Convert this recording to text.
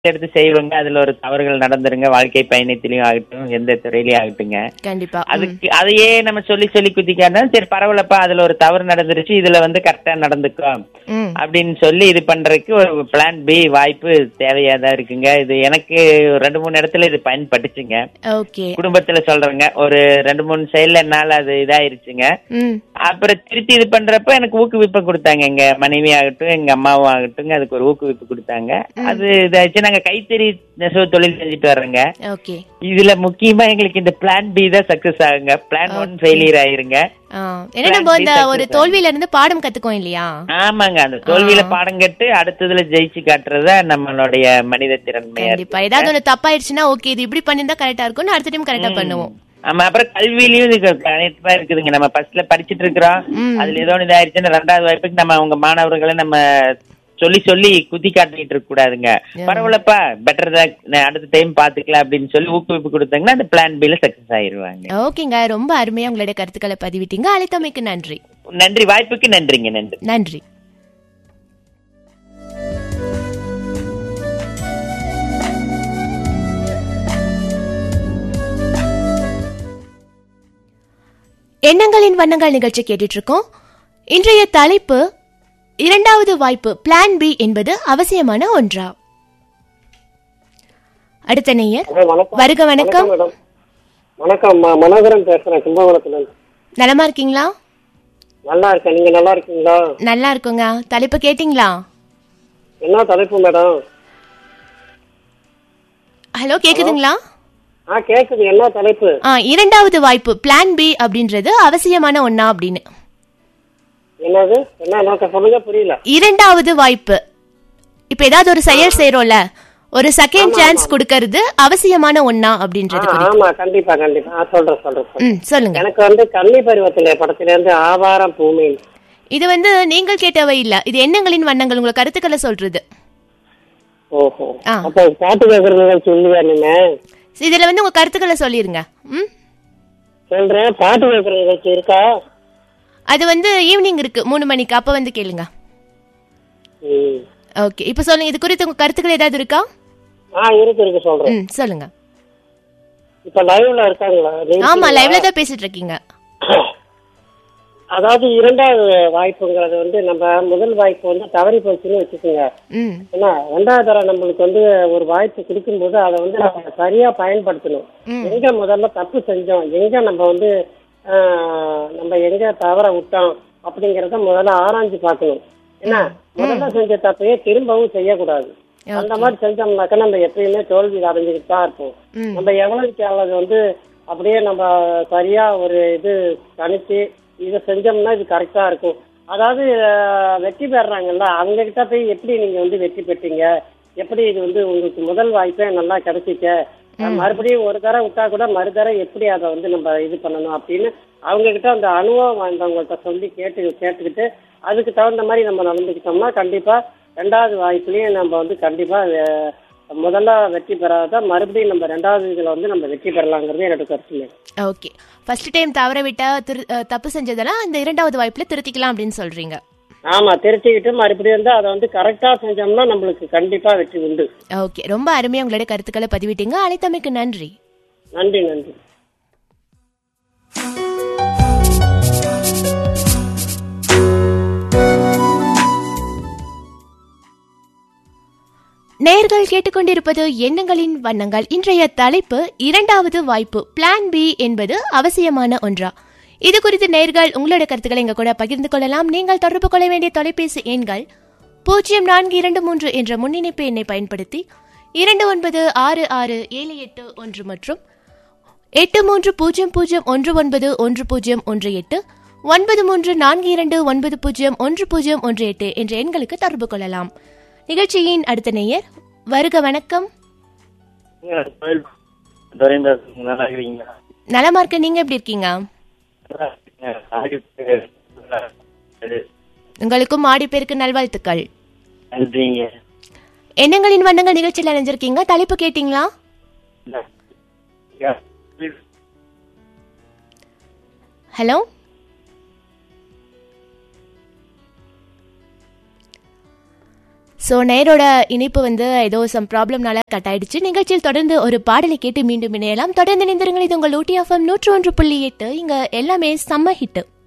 எடுத்து செய்வங்க அதுல ஒரு தவறுகள் நடந்துருங்க வாழ்க்கை பயணத்திலயும் ஆகட்டும் எந்த துறையிலயும் ஆகட்டுங்க கண்டிப்பா ம். அதுக்கு அதையே நம்ம சொல்லி சொல்லி குதிக்காம சரி பரவாயில்லப்பா அதுல ஒரு தவறு நடந்துருச்சு இதுல வந்து கரெக்டா நடந்துக்கோ ம் அப்படின்னு சொல்லி இது பண்றதுக்கு ஒரு பிளான் பி வாய்ப்பு தேவையா தான் இருக்குங்க இது எனக்கு ரெண்டு மூணு இடத்துல இது பயன்பட்டுச்சுங்க ஓகே குடும்பத்துல சொல்றேங்க ஒரு ரெண்டு மூணு சைடுல என்னால அது இதாயிருச்சுங்க ம் அப்புறம் திருப்பி இது பண்றப்ப எனக்கு ஊக்குவிப்பு கொடுத்தாங்க எங்க மனைவி ஆகட்டும் எங்க அம்மாவும் ஆகட்டும் அதுக்கு ஒரு ஊக்குவிப்பு கொடுத்தாங்க அது இதாச்சு நாங்க கைத்தறி நெசவு தொழில் செஞ்சுட்டு வர்றோங்க ஓகே இதுல முக்கியமா எங்களுக்கு இந்த பிளான் பி தான் சக்சஸ் ஆகுங்க பிளான் ஒன் ஃபெயிலியர் ஆயிருங்க ஆ ஏன்னா நம்ம இந்த ஒரு தோல்வியில இருந்து பாடம் கத்துக்கோம் இல்லையா ஆமாங்க அந்த தோல்வியில பாடம் கட்டு அடுத்ததுல ஜெயிச்சு காட்டுறதா நம்மளுடைய மனித திறன்மையா இருக்கு. கண்டிப்பா ஏதாவது ஒண்ணு தப்பாயிருச்சுன்னா ஓகே இது இப்படி பண்ணிருந்தா கரெக்டா இருக்கும்னு அடுத்த டைம் கரெக்டா பண்ணுவோம் ஆமா அப்புறம் கல்வியிலயும் இது கரெக்டா இருக்குதுங்க நம்ம ஃபர்ஸ்ட்ல படிச்சிட்டு இருக்கிறோம் ம். அதுல ஏதோ ஒன்று இதாயிருச்சுன்னா ரெண்டாவது வாய்ப்புக்கு நம்ம அவங்க மாணவர்களை நம்ம சொல்லி சொல்லி குத்தி காட்டிட்டு இருக்க கூடாதுங்க பரவாயில்லப்பா பெட்டர் தான் நான் அடுத்த டைம் பாத்துக்கலாம் அப்படின்னு சொல்லி ஊக்குவிப்பு கொடுத்தாங்கன்னா அந்த பிளான் பில சக்சஸ் ஆயிருவாங்க ஓகேங்க ரொம்ப அருமையா உங்களுடைய கருத்துக்களை பதிவிட்டீங்க அழைத்தமைக்கு நன்றி நன்றி வாய்ப்புக்கு நன்றிங்க நன்றி நன்றி எண்ணங்களின் வண்ணங்கள் நிகழ்ச்சி கேட்டுட்டு இருக்கோம் இன்றைய தலைப்பு இரண்டாவது வாய்ப்பு பிளான் பி என்பது அவசியமான ஒன்றா அடுத்த நேயர் ஹலோ, வணக்கம் வருக வணக்கம் மேடம் வணக்கம் ம- மனோகரன் பேசுறேன் கும்பகோணத்துல இருந்து நலமா இருக்கீங்களா நல்லா இருக்கேன் நீங்க நல்லா இருக்கீங்களா நல்லா இருக்குங்க தலைப்பு கேட்டிங்களா என்ன தலைப்பு மேடம் ஹலோ கேக்குதுங்களா ஆ கேக்குது என்ன தலைப்பு ஆ இரண்டாவது வாய்ப்பு பிளான் பி அப்படின்றது அவசியமான ஒண்ணா அப்படின்னு என்னது என்ன நோக்கம் சொல்லுங்க புரியல இரண்டாவது வாய்ப்பு இப்ப ஏதாவது ஒரு செயல் செய்யறோம்ல ஒரு செகண்ட் சான்ஸ் கொடுக்கறது அவசியமான ஒண்ணா ஆ, அப்படின்றது குறித்து. ஆமா கண்டிப்பா கண்டிப்பா ஆ, சொல்றேன் சொல்றேன் சொல்றேன். ம் சொல்லுங்க எனக்கு வந்து கன்னி பருவத்திலே படத்துல இருந்து ஆவாரம் பூமி இது வந்து நீங்கள் கேட்டவை இல்ல இது எண்ணங்களின் வண்ணங்கள் உங்க கருத்துக்களை சொல்றது ஓஹோ ஆ. அப்ப பாட்டு கேட்கற நிகழ்ச்சி இல்லையா நீங்க இதுல வந்து உங்க கருத்துக்களை சொல்லிருங்க ம் சொல்றேன் பாட்டு கேட்கற நிகழ்ச்சி இருக்கா அது வந்து ஈவினிங் இருக்கு மூணு மணிக்கு அப்ப வந்து கேளுங்க ம். ஓகே இப்ப சொல்லுங்க இது குறித்து உங்க கருத்துக்கள் ஏதாவது இருக்கா ஆ இருக்கு இருக்கு சொல்றேன் ம் சொல்லுங்க இப்ப லைவ்ல இருக்காங்களா நீங்க ஆமா லைவ்ல தான் பேசிட்டு இருக்கீங்க அதாவது இரண்டாவது வாய்ப்புங்கிறது வந்து நம்ம முதல் வாய்ப்பு வந்து தவறி போச்சுன்னு வச்சுக்கோங்க ம் ஏன்னா ரெண்டாவது தடவை நம்மளுக்கு வந்து ஒரு வாய்ப்பு கொடுக்கும்போது அதை வந்து நம்ம சரியா பயன்படுத்தணும் ம். எங்க முதல்ல தப்பு செஞ்சோம் எங்க நம்ம வந்து ஆஹ், நம்ம எங்க தவற விட்டோம் அப்படிங்கறத முதல்ல ஆராய்ஞ்சு பார்க்கணும் என்ன முதல்ல செஞ்ச தப்பையே திரும்பவும் செய்யக்கூடாது அந்த மாதிரி செஞ்சோம்னாக்கா நம்ம எப்பயுமே தோல்வி அடைஞ்சுக்கிட்டு தான் இருப்போம் ம். நம்ம எவ்வளவுக்கு எவ்வளவு வந்து அப்படியே நம்ம சரியா ஒரு இது கணிச்சு இதை செஞ்சோம்னா இது கரெக்டா இருக்கும் அதாவது அஹ், வெற்றி பெறாங்கல்ல அவங்க கிட்ட போய் எப்படி நீங்க வந்து வெற்றி பெற்றீங்க எப்படி இது வந்து உங்களுக்கு முதல் வாய்ப்பே நல்லா கிடைச்சிக்க அஹ், மறுபடியும் ஒரு தடவை விட்டா கூட மறுதடவை எப்படி அதை வந்து நம்ம இது பண்ணணும் அப்படின்னு அவங்க கிட்ட அந்த அனுபவம் வாய்ந்தவங்கள்ட்ட சொல்லி கேட்டு கேட்டுக்கிட்டு அதுக்கு தகுந்த மாதிரி நம்ம நடந்துக்கிட்டோம்னா கண்டிப்பா ரெண்டாவது வாய்ப்புலயும் நம்ம வந்து கண்டிப்பா அஹ், முதல்ல வெற்றி பெறாத மறுபடியும் நம்ம ரெண்டாவது இதுல வந்து நம்ம வெற்றி பெறலாங்கிறது என்னோட கருத்து ஓகே ஃபர்ஸ்ட் டைம் தவற விட்டா திரு அஹ், தப்பு செஞ்சதெல்லாம் இந்த இரண்டாவது வாய்ப்புல திருத்திக்கலாம் அப்படின்னு சொல்றீங்க ஆமா திருத்திக்கிட்டு மறுபடியும் வந்து அதை வந்து கரெக்டா செஞ்சோம்னா நம்மளுக்கு கண்டிப்பா வெற்றி உண்டு ஓகே ரொம்ப அருமையா உங்களுடைய கருத்துக்களை பதிவிட்டீங்க அழைத்தமைக்கு நன்றி நன்றி நன்றி நேர்கள் கேட்டுக்கொண்டிருப்பது எண்ணங்களின் வண்ணங்கள் இன்றைய தலைப்பு இரண்டாவது வாய்ப்பு பிளான் பி என்பது அவசியமான ஒன்றா இது குறித்து நேர்கள் உங்களோட கருத்துக்களை எங்க கூட பகிர்ந்து கொள்ளலாம் நீங்கள் தொடர்பு கொள்ள வேண்டிய தொலைபேசி எண்கள் பூஜ்ஜியம் நான்கு இரண்டு மூன்று என்ற முன்னிணைப்பு எண்ணை பயன்படுத்தி இரண்டு ஒன்பது ஆறு ஆறு ஏழு எட்டு ஒன்று மற்றும் எட்டு மூன்று பூஜ்ஜியம் பூஜ்ஜியம் ஒன்று ஒன்பது ஒன்று பூஜ்ஜியம் ஒன்று எட்டு ஒன்பது மூன்று நான்கு இரண்டு ஒன்பது பூஜ்ஜியம் ஒன்று பூஜ்ஜியம் ஒன்று எட்டு என்ற எண்களுக்கு தொடர்பு கொள்ளலாம் நிகழ்ச்சியின் அடுத்த நேயர் வருக வணக்கம் துரைந்தர் நல்லா இருக்கிறீங்களா நலமா இருக்க நீங்க எப்படி இருக்கீங்க நல்லா இருக்கீங்க. ஆடிட்டு நல்லா இருக்கு. உங்களுக்கும் ஆடி பேருக்கு நல்வாழ்த்துக்கள் நன்றிங்க எண்ணங்களின் வண்ணங்கள் நிகழ்ச்சியில் இணைஞ்சிருக்கீங்க தலைப்பு கேட்டீங்களா ஹலோ ஸோ நேரோட இணைப்பு வந்து ஏதோ சம் ப்ராப்ளம்னால கட் ஆயிடுச்சு நிகழ்ச்சியில் தொடர்ந்து ஒரு பாடலை கேட்டு மீண்டும் இணையலாம் தொடர்ந்து நிந்திருங்கள் இது உங்கள் ஊட்டி எஃப்எம் நூற்று ஒன்று புள்ளி எட்டு இங்க எல்லாமே செம்ம ஹிட்டு